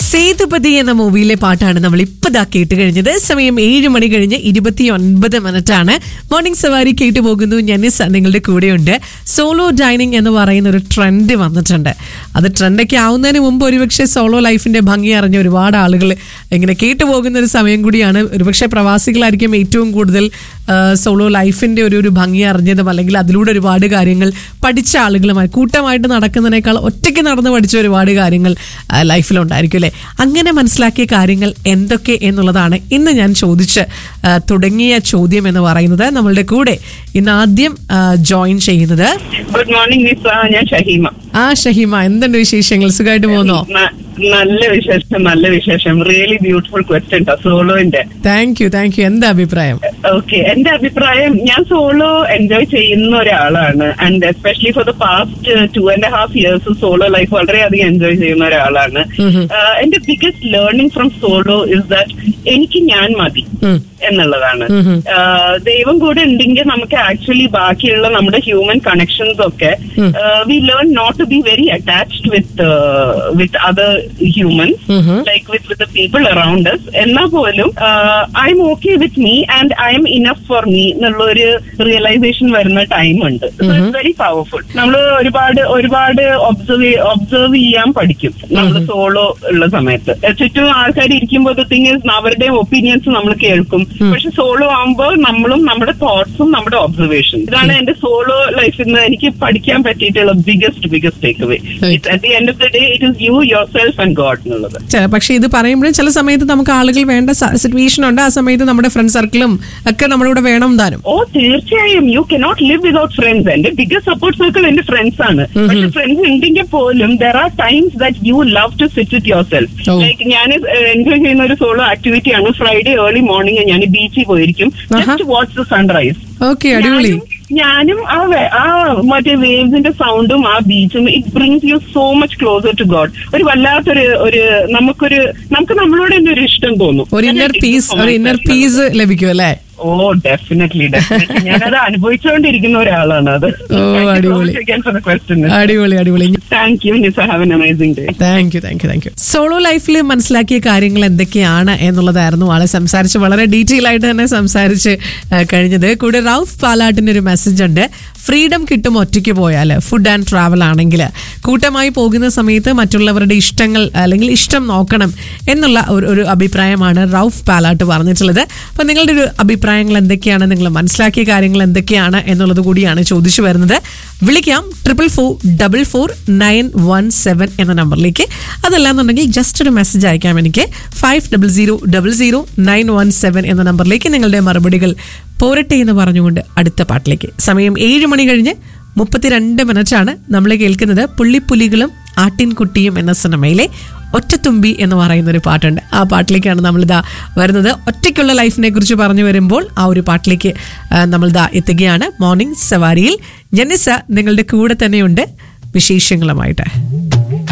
സേതുപതി എന്ന മൂവിയിലെ പാട്ടാണ് നമ്മൾ ഇപ്പതാ കേട്ട് കഴിഞ്ഞത് സമയം ഏഴ് മണി കഴിഞ്ഞ് ഇരുപത്തി ഒൻപത് മിനിറ്റ് ആണ് മോർണിംഗ് സവാരി കേട്ടു പോകുന്നു ഞാനിസ് നിങ്ങളുടെ കൂടെയുണ്ട് സോളോ ഡൈനിങ് എന്ന് പറയുന്ന ഒരു ട്രെൻഡ് വന്നിട്ടുണ്ട് അത് ട്രെൻഡൊക്കെ ആവുന്നതിന് മുമ്പ് ഒരുപക്ഷെ സോളോ ലൈഫിന്റെ ഭംഗി അറിഞ്ഞ ഒരുപാട് ആളുകൾ ഇങ്ങനെ കേട്ടു പോകുന്ന ഒരു സമയം കൂടിയാണ് ഒരുപക്ഷെ പ്രവാസികളായിരിക്കും ഏറ്റവും കൂടുതൽ സോളോ ലൈഫിന്റെ ഒരു ഒരു ഭംഗി അറിഞ്ഞതും അല്ലെങ്കിൽ അതിലൂടെ ഒരുപാട് കാര്യങ്ങൾ പഠിച്ച ആളുകളുമായി കൂട്ടമായിട്ട് നടക്കുന്നതിനേക്കാൾ ഒറ്റയ്ക്ക് നടന്ന് പഠിച്ച ഒരുപാട് കാര്യങ്ങൾ ലൈഫിലുണ്ടായിരിക്കും അല്ലേ അങ്ങനെ മനസ്സിലാക്കിയ കാര്യങ്ങൾ എന്തൊക്കെ എന്നുള്ളതാണ് ഇന്ന് ഞാൻ ചോദിച്ച് ആ, തുടങ്ങിയ ചോദ്യം എന്ന് പറയുന്നത് നമ്മളുടെ കൂടെ ഇന്ന് ആദ്യം ജോയിൻ ചെയ്യുന്നത് ഗുഡ് മോർണിംഗ് നിസ ഞാൻ ഷഹീമ ആ ഷഹീമ എന്തുണ്ട് വിശേഷങ്ങൾ സുഖമായിട്ട് പോകുന്നോ ന- നല്ല വിശേഷം നല്ല വിശേഷം റിയലി ബ്യൂട്ടിഫുൾ ക്വസ്റ്റ്യൻ സോളോന്റെ താങ്ക് യു താങ്ക് യു എന്താ അഭിപ്രായം ഓക്കെ എന്റെ അഭിപ്രായം ഞാൻ സോളോ എൻജോയ് ചെയ്യുന്ന ഒരാളാണ് and especially for the past two and half years solo life വളരെയധികം എൻജോയ് ചെയ്യുന്ന ഒരാളാണ് ആഹ് എന്റെ biggest learning from solo is that എനിക്ക് ഞാൻ മതി ഉം. എന്നുള്ളതാണ് ആഹ് ദൈവം കൂടെ ഉണ്ടെങ്കിൽ നമുക്ക് ആക്ച്വലി ബാക്കിയുള്ള നമ്മുടെ ഹ്യൂമൻ കണക്ഷൻസ് ഒക്കെ we learn not to be very attached with with other humans like with with people around us എന്നാൽ പോലും I'm okay with me and I'm enough for me എന്നുള്ള ഒരു realisation വരുന്ന time ഉണ്ട് very powerful നമ്മൾ ഒരുപാട് ഒരുപാട് observe observe ചെയ്യാൻ പഠിക്കും നമ്മൾ സോളോ ഉള്ള സമയത്ത് ചുറ്റും ആൾക്കാർ ഇരിക്കുമ്പോൾ തിങ് അവരുടെ ഒപ്പീനിയൻസ് നമ്മൾ കേൾക്കും പക്ഷെ സോളോ ആകുമ്പോൾ നമ്മളും നമ്മുടെ തോട്ട്സും നമ്മുടെ ഒബ്സർവേഷൻ ഇതാണ് എന്റെ സോളോ ലൈഫിൽ നിന്ന് എനിക്ക് പഠിക്കാൻ പറ്റിയിട്ടുള്ള biggest biggest take away at the end of the day it is you yourself and God എന്നുള്ളത് ചെ- പക്ഷേ ഇത് പറയുമ്പോഴും ചില സമയത്ത് നമുക്ക് ആളുകൾ വേണ്ട സിറ്റുവേഷൻ ഉണ്ട് ആ സമയത്ത് നമ്മുടെ ഫ്രണ്ട് സർക്കിളും ഒക്കെ നമ്മുടെ കൂടെ വേണം താനും ഓ തീർച്ചയായും you cannot live without friends എന്റെ ബിഗസ്റ്റ് സപ്പോർട്ട് സർക്കിൾ എന്റെ ഫ്രണ്ട്സ് ആണ് പക്ഷെ ഫ്രണ്ട്സ് ഉണ്ടെങ്കിൽ പോലും there are times that you love to sit with yourself Oh. Like ഞാൻ എൻജോയ് ചെയ്യുന്ന ഒരു സോളോ ആക്ടിവിറ്റി ആണ് ഫ്രൈഡേ ഏർലി മോർണിംഗ് ഞാൻ ബീച്ചിൽ പോയിരിക്കും just watch the sunrise okay അടിപൊളി ഞാനും ആ വേ- ആ മറ്റേ വേവ്സിന്റെ സൗണ്ടും ആ ബീച്ചും it brings you so much closer to God ഒരു വല്ലാത്തൊരു ഒരു നമുക്കൊരു നമുക്ക് നമ്മളോട് തന്നെ ഒരു ഇഷ്ടം തോന്നും ഒരു inner That is peace so ഒരു much ഇന്നർ personal. പീസ് ലഭിക്കും അല്ലേ ഓ ഡെഫിനറ്റ്ലി ഡെഫിനറ്റ്ലി ഞാനത് അനുഭവിച്ചുകൊണ്ടിരിക്കുന്ന ഒരാളാണ് അത് ഓ, അടിപൊളി. അടിപൊളി അടിപൊളി thank you Nisa have an amazing day thank you thank you thank you solo ലൈഫിൽ മനസ്സിലാക്കിയ കാര്യങ്ങൾ എന്തൊക്കെയാണ് എന്നുള്ളതായിരുന്നു ആളെ സംസാരിച്ച് വളരെ ഡീറ്റെയിൽ ആയിട്ട് തന്നെ സംസാരിച്ച് ആ, കഴിഞ്ഞത് കൂടെ റൌഫ് പാലാട്ടിന് ഒരു മെസ്സേജ് ഉണ്ട് ഫ്രീഡം കിട്ടും ഒറ്റയ്ക്ക് പോയാൽ ഫുഡ് ആൻഡ് ട്രാവൽ ആണെങ്കിൽ കൂട്ടമായി പോകുന്ന സമയത്ത് മറ്റുള്ളവരുടെ ഇഷ്ടങ്ങൾ അല്ലെങ്കിൽ ഇഷ്ടം നോക്കണം എന്നുള്ള ഒരു ഒരു അഭിപ്രായമാണ് റൌഫ് പാലാട്ട് പറഞ്ഞിട്ടുള്ളത് അപ്പോൾ നിങ്ങളുടെ ഒരു അഭിപ്രായങ്ങൾ എന്തൊക്കെയാണ് നിങ്ങൾ മനസ്സിലാക്കിയ കാര്യങ്ങൾ എന്തൊക്കെയാണ് എന്നുള്ളത് കൂടിയാണ് ചോദിച്ചു വരുന്നത് വിളിക്കാം triple four double four nine one seven എന്ന നമ്പറിലേക്ക് അതല്ലാന്നുണ്ടെങ്കിൽ ജസ്റ്റ് ഒരു മെസ്സേജ് അയക്കാം എനിക്ക് five double zero double zero nine one seven എന്ന നമ്പറിലേക്ക് നിങ്ങളുടെ മറുപടികൾ പോരട്ടെ എന്ന് പറഞ്ഞുകൊണ്ട് അടുത്ത പാട്ടിലേക്ക് സമയം ഏഴ് മണി കഴിഞ്ഞ് മുപ്പത്തിരണ്ട് മിനിറ്റാണ് നമ്മൾ കേൾക്കുന്നത് പുള്ളിപ്പുലികളും ആട്ടിൻകുട്ടിയും എന്ന സിനിമയിലെ ഒറ്റത്തുമ്പി എന്ന് പറയുന്ന ഒരു പാട്ടുണ്ട് ആ പാട്ടിലേക്കാണ് നമ്മളിതാ വരുന്നത് ഒറ്റയ്ക്കുള്ള ലൈഫിനെ കുറിച്ച് പറഞ്ഞു വരുമ്പോൾ ആ ഒരു പാട്ടിലേക്ക് ആ, നമ്മളിതാ എത്തുകയാണ് മോർണിംഗ് സവാരിയിൽ ജനിസ നിങ്ങളുടെ കൂടെ തന്നെയുണ്ട് വിശേഷങ്ങളുമായിട്ട്